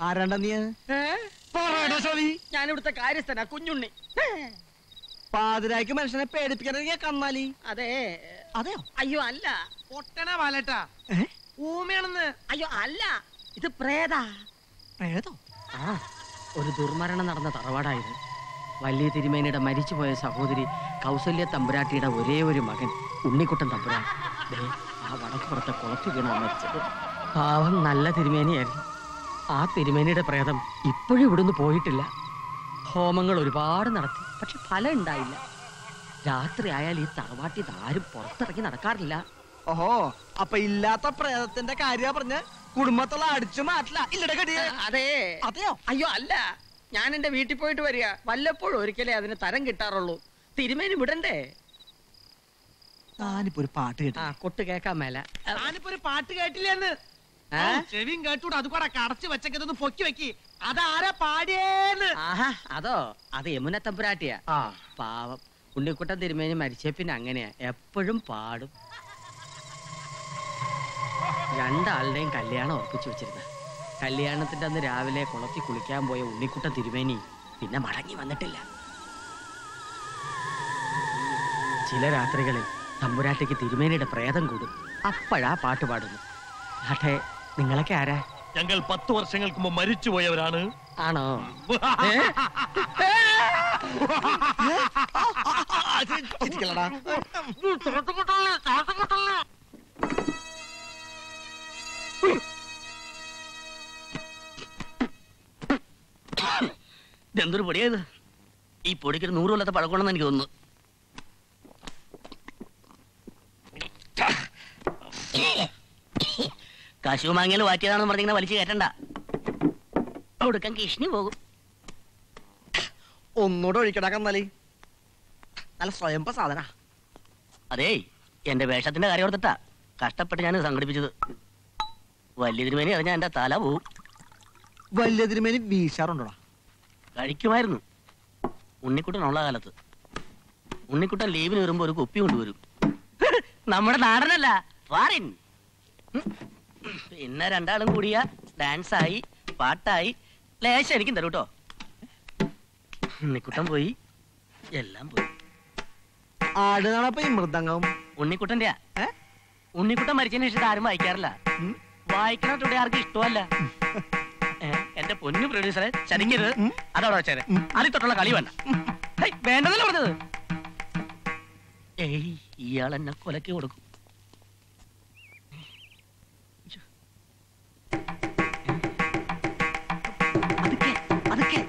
ആരാണ്ട നീ പറയടാ സവി ഞാൻ ഇവിടുത്തെ കാര്യസ്ഥനാ കുഞ്ഞുണ്ണി പാതിരായ്ക്ക് മനുഷ്യനെ പേടിപ്പിക്കാനെങ്കിൽ കന്നാലി അതെ അതെയോ അയ്യോ അല്ല പൊട്ടണ പാലട്ടാ ഏ? ഊമയാണെന്ന് അയ്യോ അല്ല ഇത് പ്രേതാ പ്രേതോ ആ ഒരു ദുർമരണം നടന്ന തറവാടായത് വലിയ തിരുമേനിയുടെ മരിച്ചുപോയ സഹോദരി കൗസല്യ തമ്പുരാട്ടിയുടെ ഒരേ ഒരു മകൻ ഉണ്ണിക്കുട്ടൻ തമ്പുരാൻ ദേ, ആ വടക്കുപുറത്തെ കുളത്തിൽ വീണ മരിച്ചത് പാവം നല്ല തിരുമേനിയായിരുന്നു ആ തിരുമേനിയുടെ പ്രേതം ഇപ്പോഴും ഇവിടുന്ന് പോയിട്ടില്ല ഹോമങ്ങൾ ഒരുപാട് നടത്തി പക്ഷെ ഫലം ഉണ്ടായില്ല രാത്രി ആയാൽ ഈ തറവാട്ടിൽ നിന്ന് ആരും പുറത്തിറങ്ങി നടക്കാറില്ല ഓഹോ അപ്പൊ ഇല്ലാത്ത പ്രേതത്തിന്റെ കാര്യ പറഞ്ഞ് കുടുംബത്തുള്ള അടിച്ചു മാറ്റില്ല ഇല്ലട കടിയ അതെ അതെയോ അയ്യോ അല്ല ഞാൻ എന്റെ വീട്ടിൽ പോയിട്ട് വരിക വല്ലപ്പോഴും ഒരിക്കലേ അതിന് തരം കിട്ടാറുള്ളൂ തിരുമേനി വിടണ്ടേ ഞാനിപ്പോ ഒരു പാട്ട് കേട്ടു ആ കൊട്ട് കേക്കാൻ മേല ഞാനിപ്പോ ഒരു പാട്ട് കേട്ടില്ലെന്ന് ഏ? ചെവിയും കേട്ടൂടെ അത് കൂടെ കടച്ചു വെച്ചൊക്കെ പൊക്കി വെക്കി അതാരാ പാടിയേന്ന് ആഹാ അതോ അത് യമുന തമ്പുരാട്ടിയാ ആ പാവം ഉണ്ണിക്കുട്ടൻ തിരുമേനി മരിച്ച പിന്നെ അങ്ങനെയാ എപ്പോഴും പാടും രണ്ടാളുടെയും കല്യാണം ഉറപ്പിച്ചു വെച്ചിരുന്ന കല്യാണത്തിന്റെ അന്ന് രാവിലെ കുളത്തിൽ കുളിക്കാൻ പോയ ഉണ്ണിക്കുട്ടൻ തിരുമേനി പിന്നെ മടങ്ങി വന്നിട്ടില്ല ചില രാത്രികളിൽ തമ്പുരാട്ടിക്ക് തിരുമേനിയുടെ പ്രേതം കൂടും അപ്പോഴാ പാട്ട് പാടുന്നു ആട്ടെ നിങ്ങളൊക്കെ ആരാ ഞങ്ങൾ പത്ത് വർഷങ്ങൾക്ക് മുമ്പ് മരിച്ചുപോയവരാണ് ആണോ ഏ? ചിരിക്കലടാ ഇതെന്തൊരു പൊടിയത് ഈ പൊടിക്ക് ഒരു നൂറ് കൊല്ലത്തെ പഴക്കണമെന്ന് എനിക്ക് തോന്നുന്നു കശു മാങ്ങിയാൽ വാറ്റിയതാണെന്ന് പറഞ്ഞിങ്ങനെ വലിച്ചു കയറ്റണ്ട ഒടുക്കം കിഷ്ണി പോകും ഒന്നുകൂടെ ഒഴിക്കടാ കന്നാലി നല്ല സ്വയംഭ സാധന അതേ എന്റെ വേഷത്തിന്റെ കാര്യം ഓർത്തിട്ടാ കഷ്ടപ്പെട്ട് ഞാൻ സംഘടിപ്പിച്ചത് വലിയ തിരുമേനി അറിഞ്ഞാൽ എന്റെ തല പോവും വലിയ തിരുമേനി വീശാറുണ്ടോടാ കഴിക്കുമായിരുന്നു ഉണ്ണിക്കുട്ടനുള്ള കാലത്ത് ഉണ്ണിക്കുട്ടൻ ലീവിന് വരുമ്പോ ഒരു കുപ്പി കൊണ്ടുവരും നമ്മുടെ നാടനല്ല ഫാറിൻ ഉം. പിന്നെ രണ്ടാളും കൂടിയ ഡാൻസ് ആയി പാട്ടായി ലേശം എനിക്കും തരൂ കേട്ടോ ഉണ്ണിക്കുട്ടൻ പോയി എല്ലാം പോയി ആട് കാണപ്പോ ഈ മൃദംഗം ഉണ്ണിക്കുട്ടന്റെ ഏ? ഉണ്ണിക്കുട്ടൻ മരിച്ചതിന് ശേഷം ഇത് ആരും വായിക്കാറില്ല ഉം. വായിക്കണ തൊട്ടേ ആർക്കും ഇഷ്ടമല്ല ഏ, എന്റെ പൊന്നു പ്രൊഡ്യൂസറെ ചതിക്കരുത് ഉം. അതവിടെ വെച്ചേരെ ഉം. അതിൽ തൊട്ടുള്ള കളി വേണ്ട ഹേയ്, വേണ്ടതല്ലേ പറഞ്ഞത് ഏയ് ഇയാൾ എന്നെ കൊലക്ക് കൊടുക്കും അതൊക്കെ അതൊക്കെ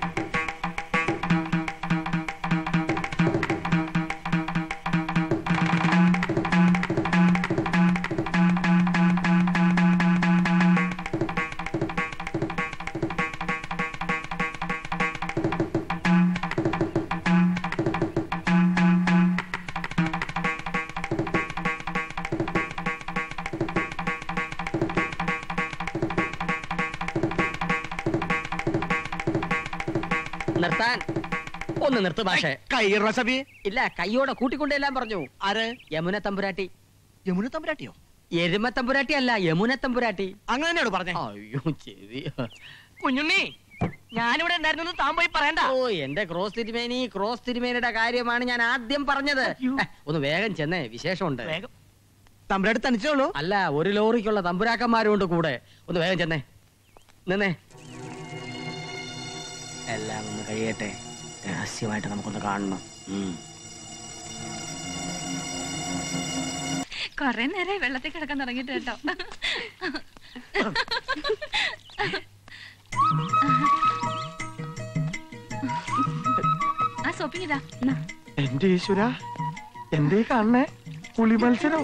നിർത്താൻ ഒന്ന് നിർത്ത് ഭാഷേ കൈറ സബി ഇല്ല കയ്യോടെ കൂട്ടിക്കൊണ്ടെല്ലാം പറഞ്ഞു ആര് യമുന തമ്പുരാട്ടി യമുന തമ്പുരാട്ടിയോ എരുമ തമ്പുരാട്ടി അല്ല യമുന തമ്പുരാട്ടി അങ്ങനെ തന്നെയാണ് പറഞ്ഞേ അയ്യോ ചെവി കുഞ്ഞുണ്ണി ഞാനിവിടെ ഉണ്ടായിരുന്നു താൻ പോയി പറയണ്ട ഓ എന്റെ ക്രോസ് തിരുമേനി ക്രോസ് തിരുമേനിയുടെ കാര്യമാണ് ഞാൻ ആദ്യം പറഞ്ഞത് അയ്യോ. ഏ, ഒന്ന് വേഗം ചെന്നേ വിശേഷമുണ്ട് വേഗം തമ്പുരാട്ടി തനിച്ചേ ഉള്ളൂ അല്ല ഒരു ലോറിക്കുള്ള തമ്പുരാക്കന്മാരും ഉണ്ട് കൂടെ ഒന്ന് വേഗം ചെന്നേ നിന്നേ എല്ലാം ഒന്ന് കഴിയട്ടെ രഹസ്യമായിട്ട് നമുക്കൊന്ന് കാണണം ഉം. കൊറേ നേരമായി വെള്ളത്തിൽ കിടക്കാൻ തുടങ്ങിട്ട് കേട്ടോ ആ സോപ്പിങ് ഇതാ എന്നാ. എന്റെ ഈശ്വര എന്തേ കാണണേ പുളി മത്സരം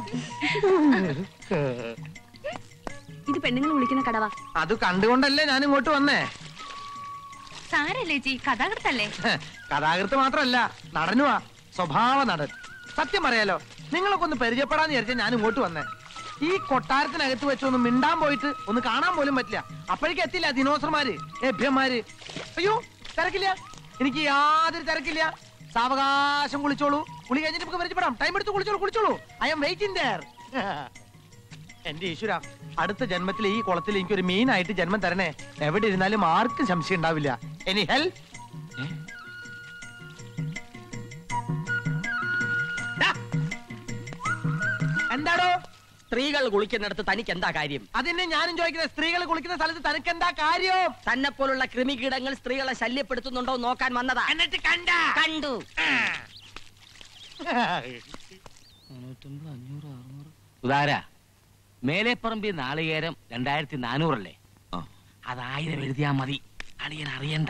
ഇത് പെണ്ണുങ്ങൾ വിളിക്കുന്ന കടവാ അത് കണ്ടുകൊണ്ടല്ലേ ഞാൻ ഇങ്ങോട്ട് വന്നേ സാരല്ലേ ചേച്ചി കഥാകൃത്തല്ലേ കഥാകൃത്ത് മാത്രമല്ല നടനുവാ സ്വഭാവ നടൻ സത്യം പറയാലോ നിങ്ങളൊക്കെ ഒന്ന് പരിചയപ്പെടാന്ന് വിചാരിച്ചാൽ ഞാൻ ഇങ്ങോട്ട് വന്നേ ഈ കൊട്ടാരത്തിനകത്ത് വെച്ച് ഒന്ന് മിണ്ടാൻ പോയിട്ട് ഒന്ന് കാണാൻ പോലും പറ്റില്ല അപ്പോഴേക്കും എത്തില്ല ദിനോസർമാര് ലഭ്യന്മാര് അയ്യോ തിരക്കില്ല എനിക്ക് യാതൊരു തിരക്കില്ല സാവകാശം കുളിച്ചോളൂ കുളി കഴിഞ്ഞിട്ട് നമുക്ക് പരിചയപ്പെടാം ടൈം എടുത്ത് കുളിച്ചോളൂ കുളിച്ചോളൂ ഐ എം വെയിറ്റിംഗ് ദർ എന്റെ ഈശ്വര അടുത്ത ജന്മത്തിൽ ഈ കുളത്തിൽ എനിക്ക് ഒരു മീനായിട്ട് ജന്മം തരണേ എവിടെ ഇരുന്നാലും ആർക്കും സംശയം ഉണ്ടാവില്ല എനി ഹെൽപ്പ് എന്താടോ സ്ത്രീകൾ കുളിക്കുന്നിടത്ത് തനിക്ക് എന്താ കാര്യം അതിനെ ഞാനും ചോദിക്കുന്നത് സ്ത്രീകൾ കുളിക്കുന്ന സ്ഥലത്ത് തനിക്ക് എന്താ കാര്യം തന്നെ പോലുള്ള കൃമികീടങ്ങൾ സ്ത്രീകളെ ശല്യപ്പെടുത്തുന്നുണ്ടോ എന്ന് നോക്കാൻ വന്നതാ എന്നിട്ട് കണ്ട കണ്ടു സുധാര മേലെപ്പറമ്പി നാളികേരം രണ്ടായിരത്തി നാനൂറല്ലേ അതായിരം എഴുതിയാ മതി അളിയൻ അറിയണ്ട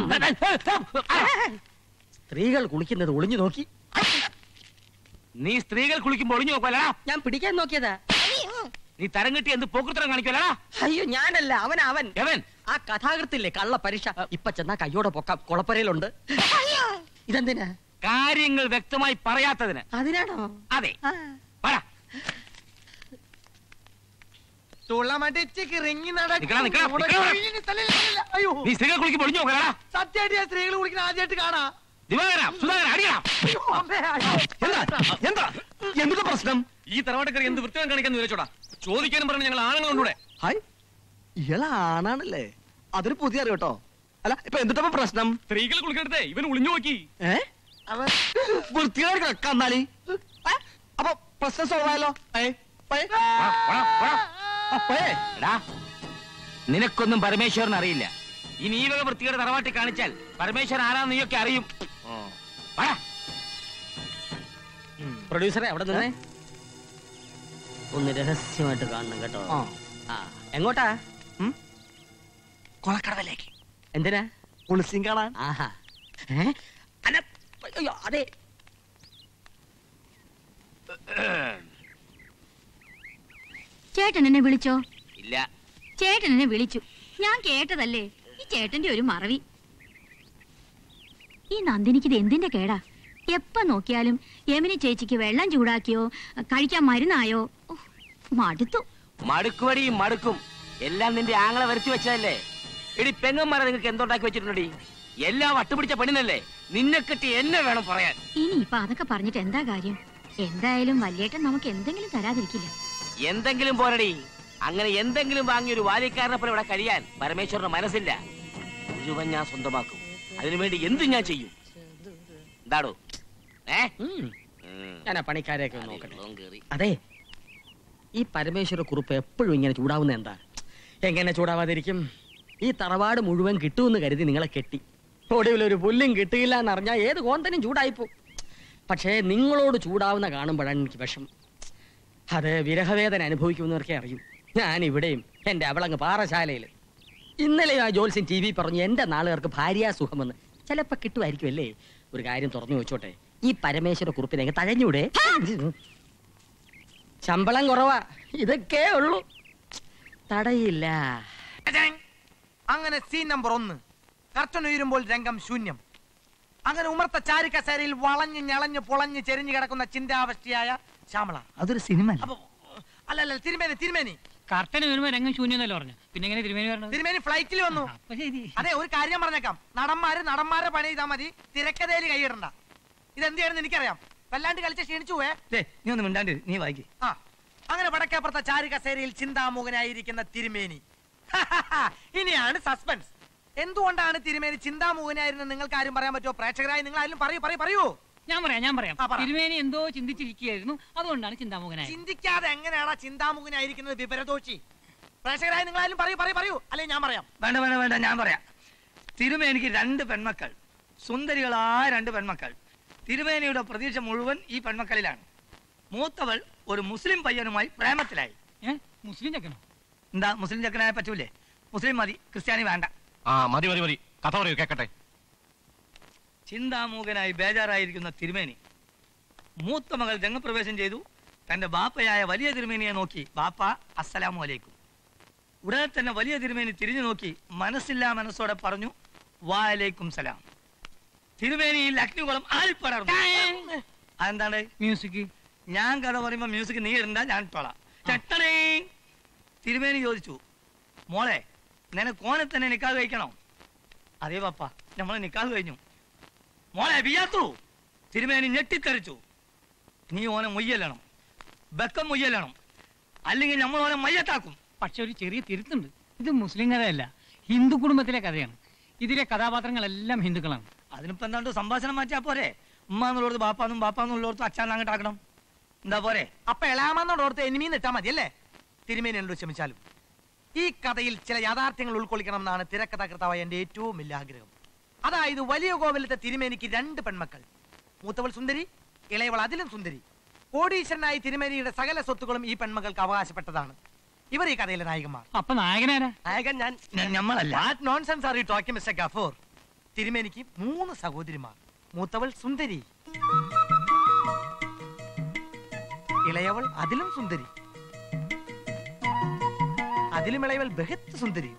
സ്ത്രീകൾ കുളിക്കുന്നത് ഒളിഞ്ഞു നോക്കി നീ സ്ത്രീകൾ കുളിക്കുമ്പോ ഒളിഞ്ഞു നോക്കുവല്ലടാ ഞാൻ പിടിക്കാൻ നോക്കിയതാ നീ തരം കിട്ടി എന്ത് പോക്കുത്തരം കാണിക്കുവല്ലടാ അയ്യോ ഞാനല്ല അവൻ അവൻ എവൻ ആ കഥാകൃത്തില്ലേ കള്ള പരീക്ഷ ഇപ്പൊ ചെന്നാ കയ്യോടെ പൊക്കാം കുളപ്പരയിലുണ്ട് ഇതെന്തിനാ കാര്യങ്ങൾ വ്യക്തമായി പറയാത്തതിന് അതിനാണോ അതെ പറ തുളമടിച്ച് കിറങ്ങി നിക്കടാ, നിക്കടാ, നിക്കടാ. അയ്യോ നീ സ്ത്രീകൾ കുളിക്കുമ്പോ ഒളിഞ്ഞു നോക്കലടാ സത്യമായിട്ട് ഞാൻ സ്ത്രീകൾ കുളിക്കുന്ന ആദ്യമായിട്ട് കാണാ ദിവാകര സുധാകര അടിയാ അയ്യോ, അമ്മേ, അയ്യോ. എന്താ എന്താ എന്തുള്ള പ്രശ്നം ഈ തറവാട്ടക്കറി എന്ത് വൃത്തികം കാണിക്കാന്ന് വിചാരിച്ചോടാ ചോദിക്കാനും പറഞ്ഞു ഞങ്ങൾ ആണുങ്ങളുണ്ടൂടെ ഹായ് ഇയാൾ ആണാണല്ലേ അതൊരു പുതിയ അറിവ് കേട്ടോ അല്ല ഇപ്പൊ എന്തിട്ടപ്പോ പ്രശ്നം സ്ത്രീകൾ കുളിക്കണ്ടേ ഇവൻ ഒളിഞ്ഞു നോക്കി ഏ അവൻ വൃത്തിയോടെ കന്നാലി അപ്പൊ പ്രശ്നം സോൾവ് ആയല്ലോ ഏ, പോയെ. ആ, പോയെ. എടാ നിനക്കൊന്നും പരമേശ്വരൻ അറിയില്ല ഇനി ഈ വക വൃത്തിയുടെ തറവാട്ടി കാണിച്ചാൽ പരമേശ്വരൻ ആരാന്ന് നീയൊക്കെ അറിയും പറ പ്രൊഡ്യൂസറെ അവിടെ നിന്നേ ഒന്ന് രഹസ്യമായിട്ട് കാണണം കേട്ടോ ആ. ആ എങ്ങോട്ടാ കൊളക്കടവിലേക്ക് എന്തിനാ കുളിസിയും കാണാൻ ആഹാ ഏ? അല്ല, അയ്യോ, അതെ ചേട്ടൻ എന്നെ വിളിച്ചോ ഇല്ല ചേട്ടൻ എന്നെ വിളിച്ചു ഞാൻ കേട്ടതല്ലേ ഈ ചേട്ടന്റെ ഒരു മറവി ഈ നന്ദിനിക്ക് ഇത് എന്തിന്റെ കേടാ എപ്പ നോക്കിയാലും യമിനി ചേച്ചിക്ക് വെള്ളം ചൂടാക്കിയോ കഴിക്കാൻ മരുന്നായോ ഉഫ്, മടുത്തു മടുക്കുവടി മടുക്കും എല്ലാം നിന്റെ ആങ്ങളെ വരച്ചു വെച്ചതല്ലേ എടി പെങ്ങന്മാരെ നിങ്ങൾക്ക് എന്തുണ്ടാക്കി വെച്ചിട്ടുണ്ടടി എല്ലാം വട്ടുപിടിച്ച പെണ്ണിനല്ലേ നിന്നെ കെട്ടി എന്നെ വേണം പറയാൻ ഇനി ഇപ്പൊ അതൊക്കെ പറഞ്ഞിട്ട് എന്താ കാര്യം എന്തായാലും വല്യേട്ടൻ നമുക്ക് എന്തെങ്കിലും തരാതിരിക്കില്ല എന്തെങ്കിലും പോരടി അങ്ങനെ എന്തെങ്കിലും വാങ്ങി ഒരു വാലിക്കാരനെ പോലെ ഇവിടെ കഴിയാൻ പരമേശ്വരന്റെ മനസ്സില്ല മുഴുവൻ ഞാൻ സ്വന്തമാക്കും അതിനുവേണ്ടി എന്തും ഞാൻ ചെയ്യും എന്താടോ ഏ ഉം. ഉം. ഞാൻ ആ പണിക്കാരെയൊക്കെ ഒന്ന് നോക്കട്ടെ വെള്ളം കേറി. അതെ ഈ പരമേശ്വര കുറിപ്പ് എപ്പോഴും ഇങ്ങനെ ചൂടാവുന്ന എന്താ എങ്ങനെ ചൂടാവാതിരിക്കും ഈ തറവാട് മുഴുവൻ കിട്ടുമെന്ന് കരുതി നിങ്ങളെ കെട്ടി ഒടുവിൽ ഒരു പുല്ലും കിട്ടിയില്ല എന്നറിഞ്ഞാൽ ഏത് കോന്തനും ചൂടായിപ്പോ പക്ഷേ നിങ്ങളോട് ചൂടാവുന്ന കാണുമ്പോഴാണ് എനിക്ക് വിഷം അത് വിരഹവേദന അനുഭവിക്കുന്നവർക്കേ അറിയും ഞാൻ ഇവിടെയും എൻ്റെ അവളങ്ങ് പാറശാലയിൽ ഇന്നലെ ആ ജോത്സ്യൻ ടി വി പറഞ്ഞു എൻ്റെ നാളുകാർക്ക് ഭാര്യാസുഖമെന്ന് ചിലപ്പോൾ കിട്ടുമായിരിക്കും അല്ലേ ഒരു കാര്യം തുറന്നു വെച്ചോട്ടെ ഈ പരമേശ്വര കുറിപ്പിനെ തഴഞ്ഞൂടെ ശമ്പളം കുറവാ ഇതൊക്കെ ഉള്ളൂ തടയില്ല അങ്ങനെ സീൻ നമ്പർ ഒന്ന് കർട്ടൻ ഉയരുമ്പോൾ രംഗം ശൂന്യം അങ്ങനെ ഉമർത്ത ചാരുകസേരയിൽ വളഞ്ഞ് ഞളഞ്ഞ് പൊളഞ്ഞ് ചെരിഞ്ഞു കിടക്കുന്ന ചിന്താവസ്ഥയായ ശ്യാമള അതൊരു സിനിമ അപ്പൊ അല്ലല്ല തിരുമേനി തിരുമേനി കർട്ടന് വരുമ്പോ രംഗം ശൂന്യെന്നല്ലേ പറഞ്ഞു പിന്നെ എങ്ങനെ തിരുമേനി പറഞ്ഞത് തിരുമേനി ഫ്ലൈറ്റിൽ വന്നു അപ്പൊ ശരി അതെ ഒരു കാര്യം പറഞ്ഞേക്കാം നടന്മാര് നടന്മാരെ പണി ചെയ്താൽ മതി തിരക്കഥയിൽ കൈയിടണ്ട ഇതെന്ത് ചെയ്യണമെന്ന് എനിക്കറിയാം വല്ലാണ്ട് കളിച്ച് ക്ഷീണിച്ചു പോയേ നീ ഒന്ന് മിണ്ടാണ്ട് നീ വായിക്കേ ആ അങ്ങനെ വടക്കേപ്പുറത്തെ ചാരു കസേരയിൽ ചിന്താമുഖനായിരിക്കുന്ന തിരുമേനി ഇനിയാണ് സസ്പെൻസ് എന്തുകൊണ്ടാണ് തിരുമേനി ചിന്താമുഖനായിരുന്നു നിങ്ങൾക്ക് ആരും പറയാൻ പറ്റുമോ പ്രേക്ഷകരായി നിങ്ങൾ ആരും പറയൂ പറയൂ പറയൂ ഞാൻ പറയാം ഞാൻ പറയാം ആ, പറ. തിരുമേനി എന്തോ ചിന്തിച്ചിരിക്കുകയായിരുന്നു അതുകൊണ്ടാണ് ചിന്താമുഖനായത് ചിന്തിക്കാതെ എങ്ങനെയാണ് ചിന്താമുഖനായിരിക്കുന്നത് വിവരദോഷി പ്രേക്ഷകരായി നിങ്ങൾ ആരും പറയൂ പറയൂ പറയൂ അല്ലെങ്കിൽ ഞാൻ പറയാം വേണ്ട വേണ്ട വേണ്ട ഞാൻ പറയാം തിരുമേനിക്ക് രണ്ട് പെൺമക്കൾ സുന്ദരികളായ രണ്ട് പെൺമക്കൾ തിരുമേനിയുടെ പ്രതീക്ഷ മുഴുവൻ ഈ പെൺമക്കളിലാണ് മൂത്തവൾ ഒരു മുസ്ലിം പയ്യനുമായി പ്രേമത്തിലായി ഏ മുസ്ലിം ചെക്കനോ എന്താ മുസ്ലിം ചെക്കനായ പറ്റൂലേ മുസ്ലിം മതി ക്രിസ്ത്യാനി വേണ്ട ആ മതി മതി മതി കഥ പറയൂ കേക്കട്ടെ ചിന്താമൂകനായി ബേജാറായിരിക്കുന്ന തിരുമേനി മൂത്ത മകൾ രംഗപ്രവേശം ചെയ്തു തന്റെ ബാപ്പയായ വലിയ തിരുമേനിയെ നോക്കി ബാപ്പ അസ്സലാമു അലൈക്കും ഉടനെ തന്നെ വലിയ തിരുമേനി തിരിഞ്ഞു നോക്കി മനസ്സില്ലാ മനസ്സോടെ പറഞ്ഞു വാലൈക്കും സലാം തിരുമേനിയിൽ അഗ്നികുളം ആൽപ്പടർന്നു അതെന്താണ് മ്യൂസിക് ഞാൻ കഥ പറയുമ്പോ മ്യൂസിക് നീ ഇടണ്ട ഞാൻ ഇട്ടോളാം ചട്ടണേ തിരുമേനി ചോദിച്ചു മോളെ നിനക്ക് ഓനെ തന്നെ നിക്കാഹ് കഴിക്കണോ അതേ പപ്പ നമ്മൾ നിക്കാഹ് കഴിഞ്ഞു മോളെ ബിയാത്തു തിരുമേനി ഞെട്ടിത്തെറിച്ചു നീ ഓനെ മുയ്യല്ലണം ബക്കം മുയ്യല്ലണം അല്ലെങ്കിൽ നമ്മൾ ഓരോ മയ്യത്താക്കും പക്ഷെ ഒരു ചെറിയ തിരുത്തുണ്ട് ഇത് മുസ്ലിം കഥയല്ല ഹിന്ദു കുടുംബത്തിലെ കഥയാണ് ഇതിലെ കഥാപാത്രങ്ങളെല്ലാം ഹിന്ദുക്കളാണ് അതിനിപ്പോ എന്താണ്ട് സംഭാഷണം മാറ്റിയാ പോരെ ഉമ്മ എന്നുള്ളടത്ത് ബാപ്പാന്നും ബാപ്പാന്നുള്ളടത്ത് അച്ഛൻ അങ്ങോട്ട് ആക്കണം എന്താ പോരെ അപ്പൊ എളാമെന്നോടോർത്ത് എനിമീന്ന് ഇട്ടാ മതിയല്ലേ തിരുമേനി എന്നോട് ക്ഷമിച്ചാലും ഈ കഥയിൽ ചില യാഥാർത്ഥ്യങ്ങൾ ഉൾക്കൊള്ളിക്കണം എന്നാണ് തിരക്കഥാകൃത്താവായ എന്റെ ഏറ്റവും വലിയ ആഗ്രഹം അതായത് വലിയ കോവിലത്തെ തിരുമേനിക്ക് രണ്ട് പെൺമക്കൾ മൂത്തവൾ സുന്ദരി ഇളയവൾ അതിലും സുന്ദരി കോടീശ്വരനായ തിരുമേനിയുടെ സകല സ്വത്തുക്കളും ഈ പെൺമക്കൾക്ക് അവകാശപ്പെട്ടതാണ് ഇവർ ഈ കഥയിലെ നായകന്മാർ അപ്പൊ നായകനാരാ നായകൻ ഞാൻ ഞ- ഞമ്മളല്ല what nonsense are you talking mister Gafoor തിരുമേനിക്ക് മൂന്ന് സഹോദരിമാർ മൂത്തവൾ സുന്ദരി ഇളയവൾ അതിലും സുന്ദരി അതിലും ഇളയവൾ ബഹത്ത് സുന്ദരി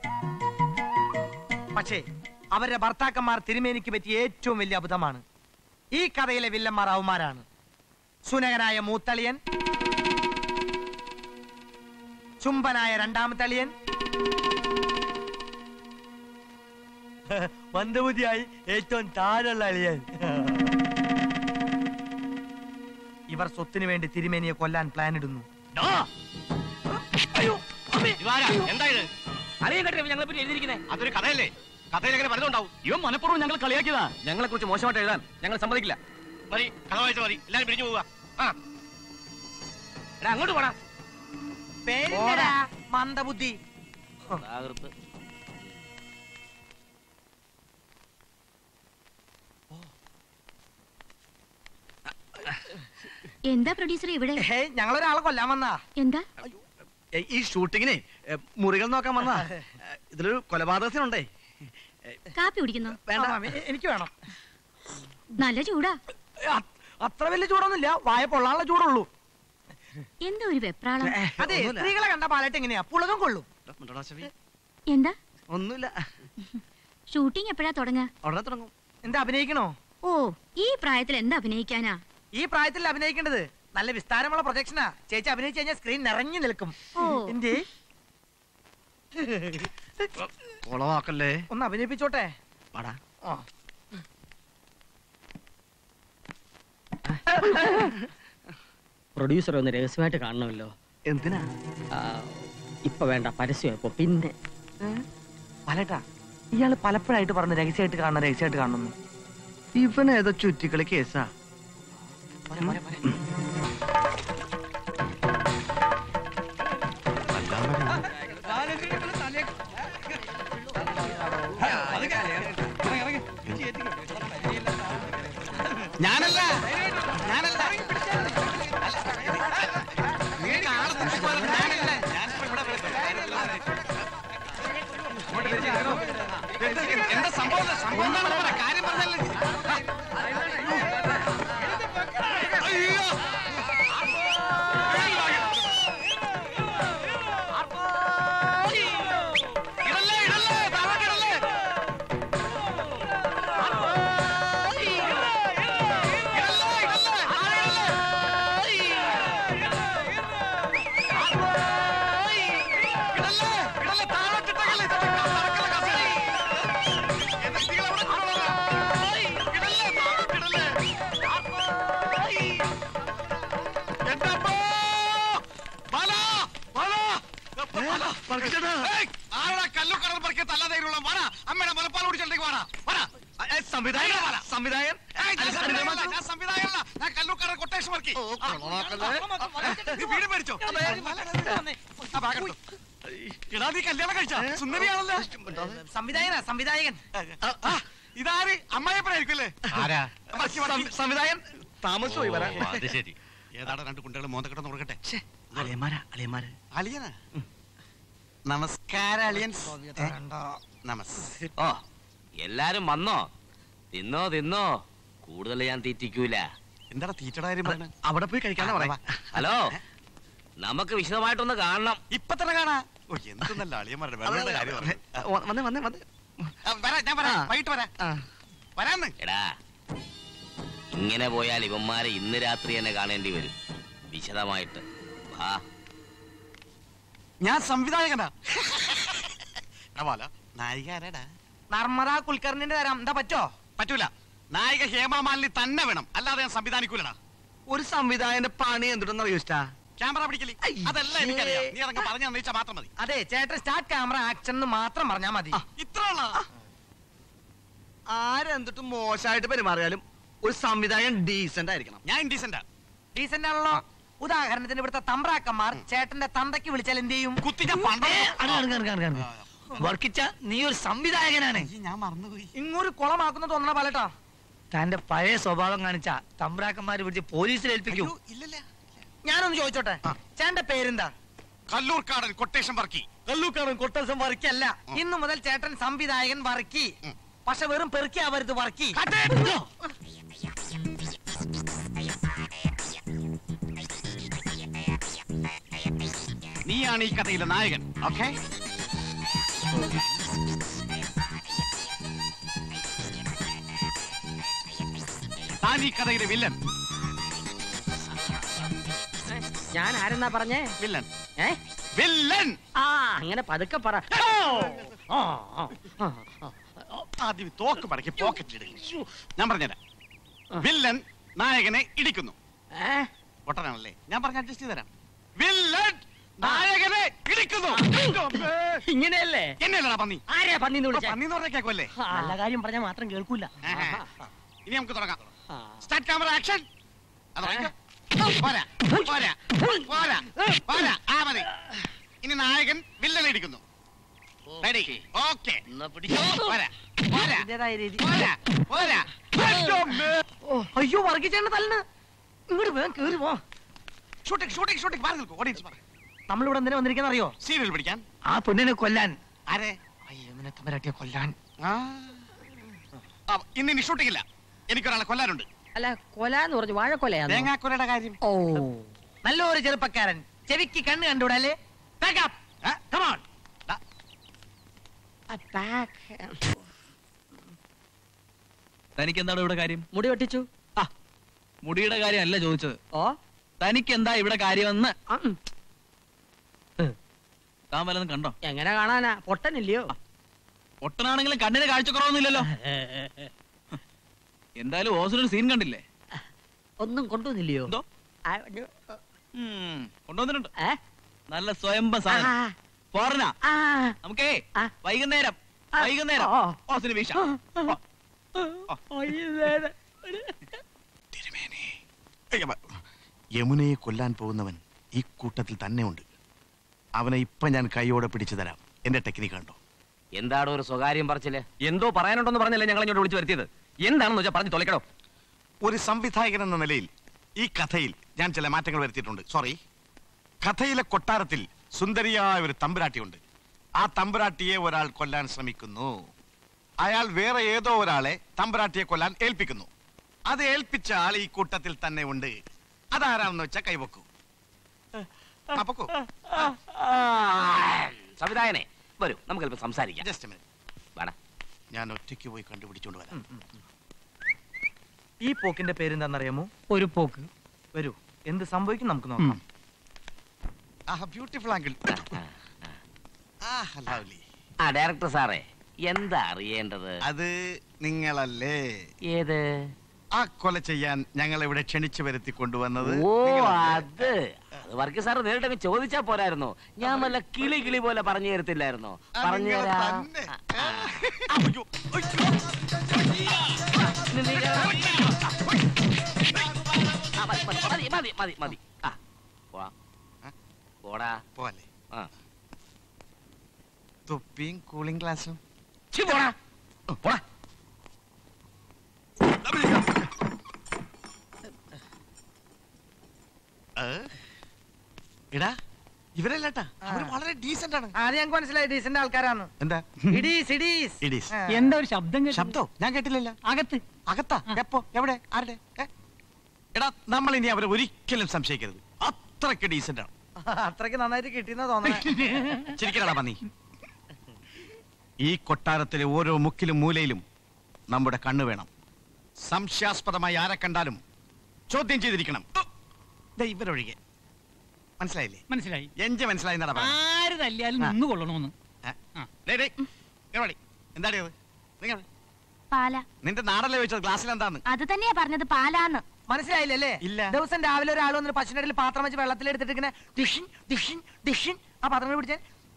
പക്ഷേ അവരുടെ ഭർത്താക്കന്മാർ തിരുമേനിക്ക് പറ്റിയ ഏറ്റവും വലിയ അബദ്ധമാണ് ഈ കഥയിലെ വില്ലന്മാർ അവന്മാരാണ് സുനകനായ മൂത്തളിയൻ ചുംബനായ രണ്ടാമത്തെ അളിയൻ മന്ദബുദ്ധിയായി ഏറ്റവും താഴെയുള്ള അളിയൻ ഇവർ സ്വത്തിനു വേണ്ടി തിരുമേനിയെ കൊല്ലാൻ പ്ലാൻ ഇടുന്നു എന്താ ഇത് അറിയാൻ കേട്ടോ ഞങ്ങളെ പറ്റി എഴുതിയിരിക്കുന്നേ അതൊരു കഥയല്ലേ കഥയിൽ എങ്ങനെ പലതുണ്ടാവും ഇവൻ മനഃപൂർവ്വം ഞങ്ങൾ കളിയാക്കിയതാ ഞങ്ങളെ കുറിച്ച് മോശമായിട്ട് എഴുതാൻ ഞങ്ങൾ സമ്മതിക്കില്ല മതി കഥ വായിച്ചാൽ മതി എല്ലാരും പിരിഞ്ഞു പോവുക ആ എടാ അങ്ങോട്ട് പോടാ പേരില്ലടാ, മന്ദബുദ്ധി തകർത്ത് എന്താ പ്രൊഡ്യൂസർ ഇവിടെ ഹേയ് ഞങ്ങളൊരാളെ കൊല്ലാൻ വന്നാ എന്താ ഈ ഷൂട്ടിങ്ങിന് മുറികൾ നോക്കാൻ വന്നാ ഇതിലൊരു കൊലപാതകത്തിനുണ്ടേ കാപ്പി കുടിക്കുന്നോ വേണ്ട എ- എനിക്ക് വേണം നല്ല ചൂടാ അ- അത്ര വലിയ ചൂടൊന്നുമില്ല വായ പൊള്ളാനുള്ള ചൂടുള്ളൂ എന്താ ഒരു വെപ്രാളം അതെ സ്ത്രീകളെ കണ്ട പാലട്ട് എങ്ങനെയാ പുളകം കൊള്ളും എന്താ ഒന്നുമില്ല ഷൂട്ടിംഗ് എപ്പോഴാ തുടങ്ങുക ഉടനെ തുടങ്ങും എന്താ അഭിനയിക്കണോ ഓ ഈ പ്രായത്തിൽ എന്താ അഭിനയിക്കാനാ ഈ പ്രായത്തിൽ അഭിനയിക്കേണ്ടത് നല്ല വിസ്താരമുള്ള പ്രൊജക്ഷനാ ചേച്ചി അഭിനയിച്ചു കഴിഞ്ഞാൽ സ്ക്രീൻ നിറഞ്ഞു നിൽക്കും ഓ. എന്തേ കുളവാക്കല്ലേ ഒന്ന് അഭിനയിപ്പിച്ചോട്ടെ പാടാ ആ. പ്രൊഡ്യൂസർ ഒന്ന് രഹസ്യമായിട്ട് കാണണമല്ലോ എന്തിനാ ആ, ഇപ്പൊ വേണ്ട പരസ്യം ഇപ്പൊ പിന്നെ പാലേട്ടാ ഇയാള് പലപ്പോഴായിട്ട് പറഞ്ഞു രഹസ്യമായിട്ട് കാണണം രഹസ്യമായിട്ട് കാണണം ഇവൻ ഏതോ ചുറ്റിക്കളി കേസാ ഞാനല്ല ഞാനല്ല എന്താ സംഭവം സംഭവം എന്താണെന്ന് പറ കാര്യം പറഞ്ഞല്ലേ അയ്യോ ഇടല്ലേ ഇടല്ലേ താഴോട്ട് ഇടല്ലേ സംവിധായകൻ സംവിധായകൻ സംവിധായകൻ ഞാൻ കല്ലൂക്കാരൻ കൊട്ടേഷൻ വർക്കി വീട് മേടിച്ചോ ആ, ബാഗ് എടുത്തോ. എടാ നീ കല്യാണം കഴിച്ച സുന്ദരിയാണല്ലോ സംവിധായകനാ സംവിധായകൻ ആ, ഇതാര് അമ്മായപ്പനായിരിക്കും അല്ലേ ആരാ സംവിധായകൻ താമസിച്ചു പോയി വരാൻ അത് ശരി ഏതാടാ രണ്ട് കുട്ടികൾ മോന്തക്കിടന്ന് ഉറക്കട്ടെ അളിയന്മാരാ അളിയന്മാര് അളിയനാ നമസ്കാരം അളിയൻസ് ഏ? നമസ് ഓ എല്ലാരും വന്നോ തിന്നോ തിന്നോ കൂടുതൽ ഞാൻ തീറ്റിക്കൂല എന്താടാ തീറ്റയുടെ കാര്യം പറഞ്ഞ അവിടെ പോയി കഴിക്കാന്ന് പറയാം ഹലോ നമുക്ക് വിശദമായിട്ടൊന്ന് കാണണം ഇപ്പൊ തന്നെ കാണാ ഓ എന്തെന്നല്ല അളിയന്മാരുടെ വെള്ളയുടെ കാര്യം പറഞ്ഞത്. വന്നേ വന്നേ വന്നേ ആ, വരാം ഞാൻ വരാം ആ. വൈകിട്ട് വരാം ആ വരാന്ന് എടാ ഇങ്ങനെ പോയാൽ ഇവന്മാരെ ഇന്ന് രാത്രി തന്നെ കാണേണ്ടി വരും വിശദമായിട്ട് വാ ഞാൻ സംവിധായകനാ എടാ ബാല, നായിക ആരാടാ നർമ്മദ കുൽക്കർണിന്റെ തരാം എന്താ പറ്റോ പറ്റൂല നായിക ഹേമ മാലിനി തന്നെ വേണം അല്ലാതെ ഞാൻ സംവിധാനിക്കൂലടാ ഒരു സംവിധായകന്റെ പണി എന്തുണ്ടെന്ന് അറിയോ ഇഷ്ടാ ക്യാമറ പിടിക്കല് അതെല്ലാം എനിക്കറിയാം നീ അതങ്ങ് പറഞ്ഞു തന്നേച്ചാ മാത്രം മതി അതെ ചേട്ടൻ സ്റ്റാർട്ട് ക്യാമറ ആക്ഷൻ എന്ന് മാത്രം പറഞ്ഞാ മതി ഇത്ര ആരെന്തിട്ട് മോശമായിട്ട് പെരുമാറിയാലും ഒരു സംവിധായകൻ ഡീസന്റ് ആയിരിക്കണം ഞാൻ ഇൻഡീസെന്റാ ഡീസന്റ് ആണല്ലോ ഉദാഹരണത്തിന് ഇവിടുത്തെ തമ്പ്രാക്കന്മാർ ചേട്ടന്റെ തന്തയ്ക്ക് വിളിച്ചാൽ എന്ത് ചെയ്യും കുത്തി ഞാൻ പണ്ടേ വർക്കിച്ച നീ ഒരു സംവിധായകനാണ് ഞാൻ മറന്നുപോയി ഇങ്ങൊരു കുളമാക്കുന്ന തോന്നണ പാലട്ടാ തന്റെ പഴയ സ്വഭാവം കാണിച്ച തമ്പ്രാക്കന്മാര് പിടിച്ച് പോലീസിൽ ഏൽപ്പിക്കും ഇല്ലല്ല ഞാനൊന്ന് ചോദിച്ചോട്ടെ ചേട്ടന്റെ പേരെന്താ കല്ലൂർക്കാടൻ കൊട്ടേഷൻ വർക്കി കല്ലൂക്കാരൻ കൊട്ടസം വർക്കല്ല ഇന്നു മുതൽ ചേട്ടൻ സംവിധായകൻ വർക്കി പക്ഷെ വെറും പെറുക്കി ആവരുത് വർക്കി നീയാണ് ഈ കഥയിലെ നായകൻ ഓക്കെ താൻ ഈ കഥയിലെ വില്ലൻ ഞാൻ ആരെന്നാ പറഞ്ഞേ വില്ലൻ ഏ വില്ലൻ ആ അങ്ങനെ പതുക്കെ പറ ഓ, ആ, ആ, ആ, ആ. ആദ്യം തോക്ക് പടക്കി പോക്കറ്റ് ഞാൻ പറഞ്ഞുതരാം വില്ലൻ നായകനെ ഇടിക്കുന്നു ഏ? പൊട്ടനാണല്ലേ ഞാൻ പറഞ്ഞ അഡ്ജസ്റ്റ് ചെയ്ത് തരാം വില്ലൻ നായകനെ ഇടിക്കുന്നു ഇങ്ങനെയല്ലേ എന്നെയല്ലടാ പന്നി ആരെയാ പന്നിന്ന് വിളിച്ചേ പന്നി എന്ന് പറഞ്ഞാൽ കേൾക്കുമല്ലേ നല്ല കാര്യം പറഞ്ഞാൽ മാത്രം കേൾക്കൂല ഇനി നമുക്ക് തുടങ്ങാം സ്റ്റാർട്ട് ക്യാമറ ആക്ഷൻ അത് തുടങ്ങിക്കോ. പോരാ പോരാ പോരാ പോരാ ആ മതി ഇനി നായകൻ വില്ലനെ ഇടിക്കുന്നു റെഡി ഓക്കെ പോരാ പോരാ ഇതിന്റേതായ രീതി പോരാ പോരാ അയ്യോ വർഗിച്ചേണ്ട തല്ലിന് ഇങ്ങോട്ട് വേഗം കേറി പോ ഷൂട്ടിംഗ് ഷൂട്ടിംഗ് ഷൂട്ടിംഗ് മാറി നിൽക്കും ഓഡിയൻസ് പറ നമ്മളിവിടെ എന്തിനാ വന്നിരിക്കുന്ന അറിയോ സീരിയൽ പിടിക്കാൻ ആ പെണ്ണിനെ കൊല്ലാൻ ആരെ അയ്യോ നിന്നെ തമ്പരാട്ടിയെ കൊല്ലാൻ ആ. ആ, ഇന്ന് ഇനി ഷൂട്ടിംഗ് ഇല്ല എനിക്കൊരാളെ കൊല്ലാനുണ്ട് അല്ല കൊല എന്ന് പറഞ്ഞു വാഴക്കൊലയാ തേങ്ങാക്കൊലയുടെ കാര്യം ഓ നല്ലൊരു ചെറുപ്പക്കാരൻ ചെവിക്ക് കണ്ണ് കണ്ടുവിടല്ലേ കമാൺ തനിക്ക് എന്താണ് ഇവിടെ കാര്യം മുടി വെട്ടിച്ചു മുടിയുടെ കാര്യമല്ല ചോദിച്ചത് ഓ തനിക്ക് എന്താ ഇവിടെ കാര്യമെന്ന് ആ, ഉം. താൻ വല്ലതും കണ്ടോ എങ്ങനെ കാണാനാ പൊട്ടനില്ലയോ ഒട്ടനാണെങ്കിലും കണ്ണിന് കാഴ്ചക്കുറവൊന്നുമില്ലല്ലോ എന്തായാലും ഓസിനൊരു സീൻ കണ്ടില്ലേ ഒന്നും കൊണ്ടുവന്നില്ലയോ എന്തോ ആ, ഉം, കൊണ്ടുവന്നിട്ടുണ്ട് ഏ? നല്ല സ്വയംഭ സാധനം ആ, ഫോറിനാ ആ, നമുക്കേ ആ. വൈകുന്നേരം ആ. വൈകുന്നേരം ഓ. ഓസിന് വീശ വൈകുന്നേരം. യമുനയെ കൊല്ലാൻ പോകുന്നവൻ ഈ കൂട്ടത്തിൽ തന്നെ ഉണ്ട് അവനെ ഇപ്പൊ ഞാൻ കൈയോടെ പിടിച്ചു തരാം എന്റെ ടെക്നിക്ക് കണ്ടോ എന്താടോ ഒരു സ്വകാര്യം പറച്ചില് എന്തോ പറയാനുണ്ടെന്ന് പറഞ്ഞല്ലേ ഞങ്ങൾ ഇങ്ങോട്ട് വിളിച്ചു വരുത്തിയത് എന്താണെന്ന് വെച്ചാൽ പറഞ്ഞു തൊലക്കടോ ഒരു സംവിധായകൻ എന്ന നിലയിൽ ഈ കഥയിൽ ഞാൻ ചില മാറ്റങ്ങൾ വരുത്തിയിട്ടുണ്ട് സോറി കഥയിലെ കൊട്ടാരത്തിൽ സുന്ദരിയായ ഒരു തമ്പുരാട്ടിയുണ്ട് ആ തമ്പുരാട്ടിയെ ഒരാൾ കൊല്ലാൻ ശ്രമിക്കുന്നു അയാൾ വേറെ ഏതോ ഒരാളെ തമ്പുരാട്ടിയെ കൊല്ലാൻ ഏൽപ്പിക്കുന്നു അത് ഏൽപ്പിച്ച ആൾ ഈ കൂട്ടത്തിൽ തന്നെ ഉണ്ട് അതാരാണെന്ന് വെച്ചാൽ കൈവക്കൂ ആ, പൊക്കോ. സംവിധായകനെ വരൂ നമുക്ക് അല്പം സംസാരിക്കാം Just a minute. വേണം ഞാൻ ഒറ്റയ്ക്ക് പോയി കണ്ടുപിടിച്ചോണ്ട് വരാം ഈ പോക്കിന്റെ പേരെന്താണെന്നറിയാമോ ഒരു പോക്ക് വരൂ എന്ത് സംഭവിക്കും നമുക്ക് നോക്കാം ആ ബ്യൂട്ടിഫുൾ ആംഗിൾ ആ ലവ്ലി ആ ഡയറക്ടർ സാറേ എന്താ അറിയേണ്ടത് അത് നിങ്ങളല്ലേ ഏത് ആ കൊല ചെയ്യാൻ ഞങ്ങൾ ഇവിടെ ക്ഷണിച്ചു വരുത്തി കൊണ്ടുവന്നത് ഓ നിങ്ങളല്ലേ? അത് അത് വർക്കി സാറ് നേരിട്ടങ്ങ് ചോദിച്ചാ പോരായിരുന്നോ ഞാൻ നല്ല കിളി കിളി പോലെ പറഞ്ഞു തരത്തില്ലായിരുന്നോ ആ, പറഞ്ഞു നിങ്ങൾ തരാം തന്നെ. ആ, ആ, അയ്യോ, അയ്യോ. ഇനി നീ കേറ്. ആ, മതി, മതി, മതി, മതി മതി മതി ആ പോടാ ആ? പോടാ പോലെ ആ തൊപ്പിയും കൂളിംഗ് ഗ്ലാസും ഛി, പോടാ പോടാ എടാ ഇവരല്ലേട്ടാ അവര് വളരെ ഡീസന്റ് ആണ് ആദ്യം ഞങ്ങൾക്ക് മനസ്സിലായി ഡീസന്റ് ആൾക്കാരാണ് എന്താ ഇടീസ് ഇടീസ് ഇടീസ് ആ. എന്താ ഒരു ശബ്ദം കേട്ടത്? ശബ്ദോ ഞാൻ കേട്ടില്ലല്ലോ അകത്ത് അകത്താ എപ്പോ എവിടെ ആരുടെ ഏ? എടാ നമ്മൾ ഇനി അവരെ ഒരിക്കലും സംശയിക്കരുത് അത്രയ്ക്ക് ഡീസന്റ് ആണ് അത്രയ്ക്ക് നന്നായിട്ട് കിട്ടിയെന്നാ തോന്നണേ ചിരിക്കണടാ പന്നി ഈ കൊട്ടാരത്തിലെ ഓരോ മുക്കിലും മൂലയിലും നമ്മുടെ കണ്ണു വേണം സംശയാസ്പദമായി ആരെ കണ്ടാലും ചോദ്യം ചെയ്തിരിക്കണം ദേ ഇവരൊഴികെ മനസ്സിലായില്ലേ മനസ്സിലായി എഞ്ച് മനസ്സിലായി എന്നടാ പറഞ്ഞത്. ആര് തല്ലിയാലും നിന്ന് കൊള്ളണമെന്ന് ഏ? ആ. ഡേയ്, ഡേയ്, ഇങ്ങട് വാടി. എന്താടി അത് നിങ്ങൾ പാല നിന്റെ നാടല്ലേ വെച്ചത് ഗ്ലാസ്സിൽ എന്താന്ന് അത് തന്നെയാ പറഞ്ഞത് പാലാന്ന് മനസ്സിലായില്ലല്ലേ ഇല്ല. ദിവസം രാവിലെ ഒരാൾ വന്നിട്ട് പശുവിന്റെ പാത്രം വെച്ച് വെള്ളത്തിൽ എടുത്തിട്ട് ഇങ്ങനെ ഡിഷിൻ ഡിഷിൻ ഡിഷിൻ ആ പാത്രം പിടിച്ചാൽ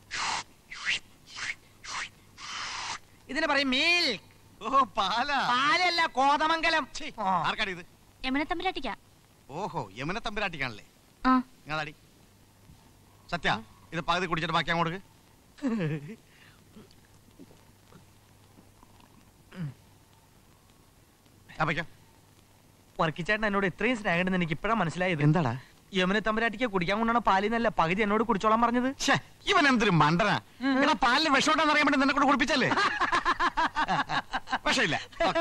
ഇതിനെ പറയും മീൽ ഓ പാലാ പാലല്ല കോതമംഗലം ആ. ആർക്കാടി ഇത് യമന തമ്പുരാട്ടിക്ക ഓഹോ യമുന തമ്പുരാട്ടിക്കാണല്ലേ ആ നിങ്ങളാടി സത്യ ഇത് പകുതി കുടിച്ചിട്ട് ബാക്കി അങ്ങോട്ട് അപ്പയ്ക്കോ വർക്കിച്ചേട്ടൻ എന്നോട് ഇത്രയും സ്നേഹം ഉണ്ടെന്ന് എനിക്ക് ഇപ്പഴാ മനസ്സിലായത് എന്താടാ യമുന തമ്പുരാട്ടിക്ക് കുടിക്കാൻ കൊണ്ടാണ് പാലിന്നല്ല പകുതി എന്നോട് കുടിച്ചോളാൻ പറഞ്ഞത് ഛേ, ഇവൻ എന്തൊരു മണ്ടനാ എടാ പാലിന് വിഷമുണ്ടെന്ന് അറിയാൻ വേണ്ടി നിന്നെ കൂടെ കുടിപ്പിച്ചല്ലേ വിഷമില്ല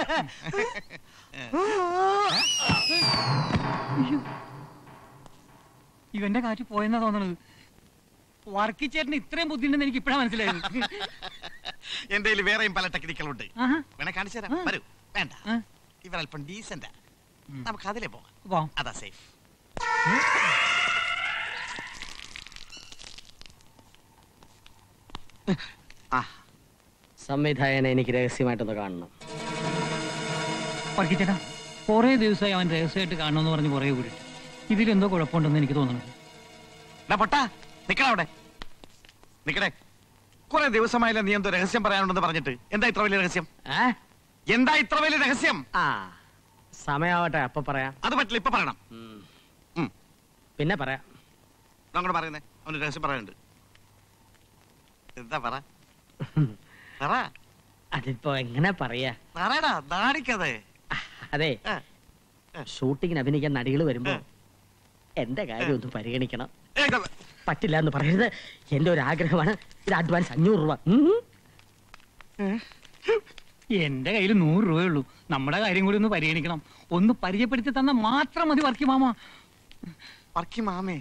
ഇവന്റെ കാറ്റ് പോയെന്നാ തോന്നണത് വർക്കിച്ചേട്ടന് ഇത്രയും ബുദ്ധിയുണ്ടെന്ന് എനിക്ക് ഇപ്പഴാ മനസ്സിലായത് എന്റെ കയ്യിൽ വേറെയും പല ടെക്നിക്കുകളുണ്ട് ആഹാ. വേണേ കാണിച്ചു തരാം വരൂ വേണ്ട ആ. ഇവർ അല്പം ഡീസന്റാ നമുക്ക് അതിലേ പോകാം പോവാം. അതാ സേഫ് ആ സംവിധായകനെ എനിക്ക് രഹസ്യമായിട്ടൊന്ന് കാണണം വർക്കിച്ചേട്ടാ കുറേ ദിവസമായി അവൻ രഹസ്യമായിട്ട് കാണണമെന്ന് പറഞ്ഞ് കുറേ കൂടിയിട്ട് ഇതിലെന്തോ കുഴപ്പമുണ്ടെന്ന് എനിക്ക് തോന്നുന്നത് എടാ പൊട്ടാ നിക്കടാ അവിടെ നിക്കടേ കുറെ ദിവസമായില്ല നീ എന്തോ രഹസ്യം പറയാനുണ്ടെന്ന് പറഞ്ഞിട്ട് എന്താ ഇത്ര വലിയ രഹസ്യം ഏ എന്താ ഇത്ര വലിയ രഹസ്യം ആ സമയാവട്ടെ അപ്പൊ പറയാം അത് പറ്റില്ല ഇപ്പൊ പറയണം ഉം. ഉം. പിന്നെ പറയാം അങ്ങോട്ട് പറയുന്നേ അവന് രഹസ്യം പറയാനുണ്ട് എന്താ പറ പറ അതിപ്പോ എങ്ങനെ പറയാ പറയടാ നാണിക്കതെ അതെ ആ. ഷൂട്ടിങ്ങിന് അഭിനയിക്കാൻ നടികൾ വരുമ്പോ ആ. എന്റെ കാര്യം ഒന്ന് പരിഗണിക്കണം ഏയ് ഇതാ, പറ്റില്ല എന്ന് പറയരുത് എന്റെ ഒരു ആഗ്രഹമാണ് ഇത് അഡ്വാൻസ് അഞ്ഞൂറ് രൂപ ഉം. എന്റെ കയ്യിൽ നൂറ് രൂപയേ ഉള്ളൂ നമ്മുടെ കാര്യം കൂടി ഒന്ന് പരിഗണിക്കണം ഒന്ന് പരിചയപ്പെടുത്തി തന്നാൽ മാത്രം മതി വർക്കി മാമ വർക്കി മാമേ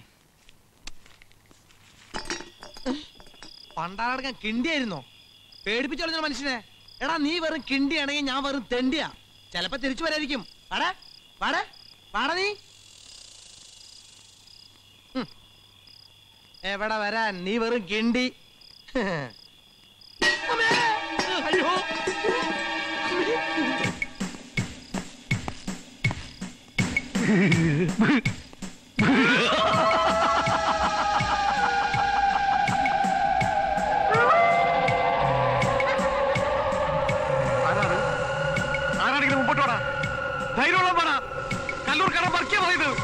പണ്ടാടക്കാൻ കിണ്ടിയായിരുന്നോ പേടിപ്പിച്ചോളുന്ന മനുഷ്യനെ എടാ നീ വെറും കിണ്ടിയാണെങ്കിൽ ഞാൻ വെറും തെണ്ടിയാ ചെലപ്പോ തിരിച്ചു വരായിരിക്കും വാടാ വാടാ വാടാ നീ ഹും. എവിടെ വരാൻ നീ വെറും കിണ്ടി അമ്മേ! അയ്യോ ആരാണ് ആരാണെങ്കിലും മുമ്പോട്ട് വേണം ധൈര്യമുള്ള പറ കല്ലൂർ കട വർക്കിയ പറയുന്നത്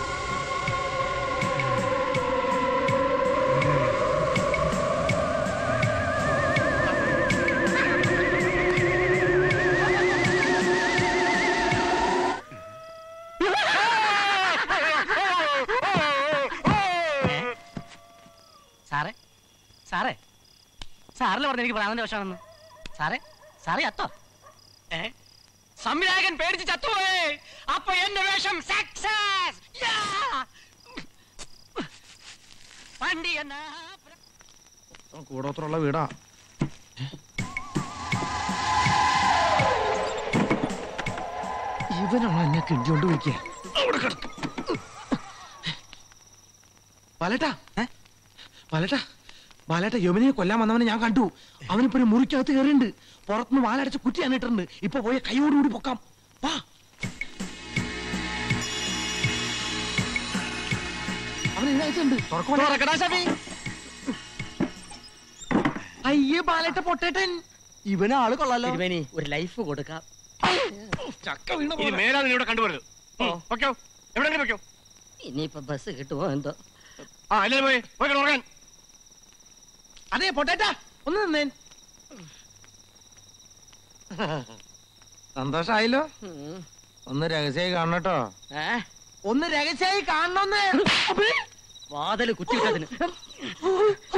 സാറേ സാറേ സാറില് പറഞ്ഞു എനിക്ക് പ്രാണന്റെ വശമാണെന്ന് സാറേ സാറേ ചത്തോ ഏ സംവിധായകൻ പേടിച്ച് ചത്തുപോയേ അപ്പൊ എന്റെ വേഷം സക്സസ് വണ്ടി എന്നാ കൂടോത്രമുള്ള വീടാ ഇവനാണോ എന്നെ കിണ്ടിയോണ്ട് പോയിക്കുക ബാലേട്ടാ ബാലേട്ടാ ബാലേട്ട യമുനയെ കൊല്ലാൻ വന്നവനെ ഞാൻ കണ്ടു അവനിപ്പോ ഒരു മുറിക്കകത്ത് കയറിയുണ്ട് പുറത്തുനിന്ന് വാലടച്ച് കുറ്റി ഇട്ടിട്ടുണ്ട് ഇപ്പൊ പോയ കൈയോടുകൂടി പൊക്കാം വാ അവൻ ഇതിനകത്തുണ്ട് തുറക്കുവാ അയ്യേ ബാലേട്ട പൊട്ടേട്ടൻ ഇവന് ആള് കൊള്ളാലോ തിരുമേനി ഒരു ലൈഫ് കൊടുക്കാം ചക്ക വീണ ഇനി മേലാ നീ ഇവിടെ കണ്ടുവരുത് ഓക്കെ എവിടെങ്കിലും വെക്കോ ഇനിയിപ്പോ ബസ് കിട്ടുമോ എന്തോ ആ എല്ലാരും പോയി പോയി ഉറങ്ങാൻ അതെ പൊട്ടേട്ടാ ഒന്ന് നിന്നേൻ സന്തോഷായല്ലോ ഉം. ഒന്ന് രഹസ്യമായി കാണണട്ടോ ഏ ഒന്ന് രഹസ്യമായി കാണണമെന്ന് വാതില് കുറ്റിയിട്ടതിന്